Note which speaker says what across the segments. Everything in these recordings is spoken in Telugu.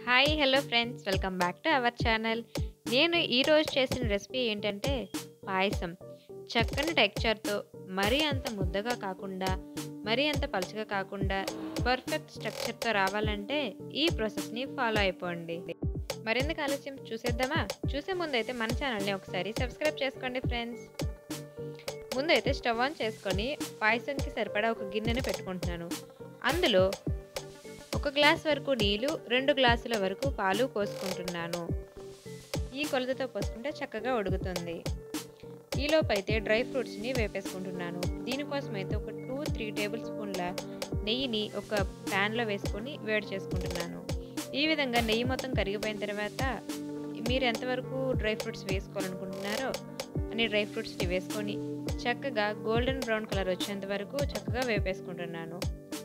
Speaker 1: hi hello friends welcome back to our channel నేను ఈరోజు చేసిన రెసిపీ ఏంటంటే పాయసం చక్కని టెక్చర్తో మరీ అంత ముద్దగా కాకుండా మరీ అంత పలుచగా కాకుండా పర్ఫెక్ట్ స్ట్రక్చర్తో రావాలంటే ఈ ప్రాసెస్ని ఫాలో అయిపోండి మరెందుకు ఆలస్యం చూసేద్దామా చూసే ముందైతే మన ఛానల్ని ఒకసారి సబ్స్క్రైబ్ చేసుకోండి ఫ్రెండ్స్ ముందైతే స్టవ్ ఆన్ చేసుకొని పాయసంకి సరిపడా ఒక గిన్నెని పెట్టుకుంటున్నాను అందులో ఒక గ్లాస్ వరకు నీళ్ళు రెండు గ్లాసుల వరకు పాలు పోసుకుంటున్నాను ఈ కొలతతో పోసుకుంటే చక్కగా ఉడుకుతుంది ఈలోపు అయితే డ్రై ఫ్రూట్స్ని వేపేసుకుంటున్నాను దీనికోసం అయితే ఒక టూ త్రీ టేబుల్ స్పూన్ల నెయ్యిని ఒక ప్యాన్లో వేసుకొని వేడి చేసుకుంటున్నాను ఈ విధంగా నెయ్యి మొత్తం కరిగిపోయిన తర్వాత మీరు ఎంతవరకు డ్రై ఫ్రూట్స్ వేసుకోవాలనుకుంటున్నారో అన్ని డ్రై ఫ్రూట్స్ని వేసుకొని చక్కగా గోల్డెన్ బ్రౌన్ కలర్ వచ్చేంత వరకు చక్కగా వేపేసుకుంటున్నాను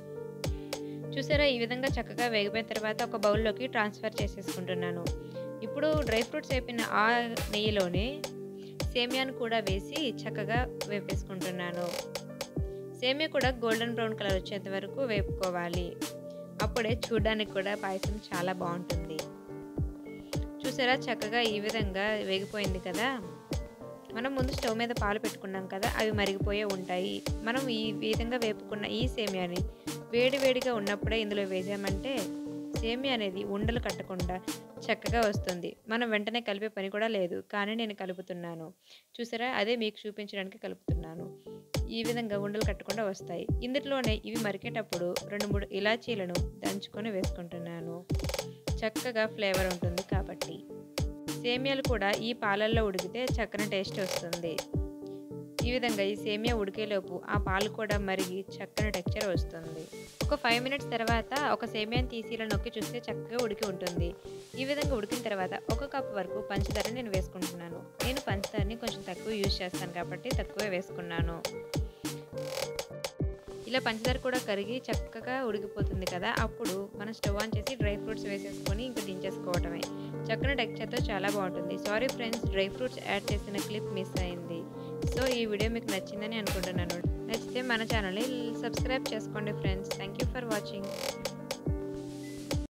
Speaker 1: చూసారా ఈ విధంగా చక్కగా వేగిపోయిన తర్వాత ఒక బౌల్లోకి ట్రాన్స్ఫర్ చేసేసుకుంటున్నాను ఇప్పుడు డ్రై ఫ్రూట్స్ వేపిన ఆ నెయ్యిలోనే సేమియాను కూడా వేసి చక్కగా వేపేసుకుంటున్నాను సేమియా కూడా గోల్డెన్ బ్రౌన్ కలర్ వచ్చేంత వరకు వేపుకోవాలి అప్పుడే చూడడానికి కూడా పాయసం చాలా బాగుంటుంది చూసారా చక్కగా ఈ విధంగా వేగిపోయింది కదా మనం ముందు స్టవ్ మీద పాలు పెట్టుకున్నాం కదా అవి మరిగిపోయే ఉంటాయి మనం ఈ విధంగా వేపుకున్న ఈ సేమియాని వేడి వేడిగా ఉన్నప్పుడే ఇందులో వేసామంటే సేమియా అనేది ఉండలు కట్టకుండా చక్కగా వస్తుంది మనం వెంటనే కలిపే పని కూడా లేదు కానీ నేను కలుపుతున్నాను చూసారా అదే మీకు చూపించడానికి కలుపుతున్నాను ఈ విధంగా ఉండలు కట్టకుండా వస్తాయి ఇందులోనే ఇవి మరికేటప్పుడు రెండు మూడు ఇలాచీలను దంచుకొని వేసుకుంటున్నాను చక్కగా ఫ్లేవర్ ఉంటుంది కాబట్టి సేమియాలు కూడా ఈ పాలల్లో ఉడికితే చక్కని టేస్ట్ వస్తుంది ఈ విధంగా ఈ సేమియా ఉడికేలోపు ఆ పాలు కూడా మరిగి చక్కని టెక్చర్ వస్తుంది ఒక ఫైవ్ మినిట్స్ తర్వాత ఒక సేమియాని తీసి ఇలా నొక్కి చూస్తే చక్కగా ఉడికి ఉంటుంది ఈ విధంగా ఉడికిన తర్వాత ఒక కప్ వరకు పంచదార నేను వేసుకుంటున్నాను నేను పంచదారని కొంచెం తక్కువ యూజ్ చేస్తాను కాబట్టి తక్కువే వేసుకున్నాను ఇలా పంచదార కూడా కరిగి చక్కగా ఉడికిపోతుంది కదా అప్పుడు మనం స్టవ్ ఆన్ చేసి డ్రై ఫ్రూట్స్ వేసేసుకొని ఇంకా దించేసుకోవటమే చక్కని టెక్చర్తో చాలా బాగుంటుంది sorry friends dry fruits add చేసిన క్లిప్ మిస్ అయింది సో ఈ వీడియో మీకు నచ్చిందని అనుకుంటున్నాను నచ్చితే మన ఛానల్ని సబ్స్క్రైబ్ చేసుకోండి friends thank you for watching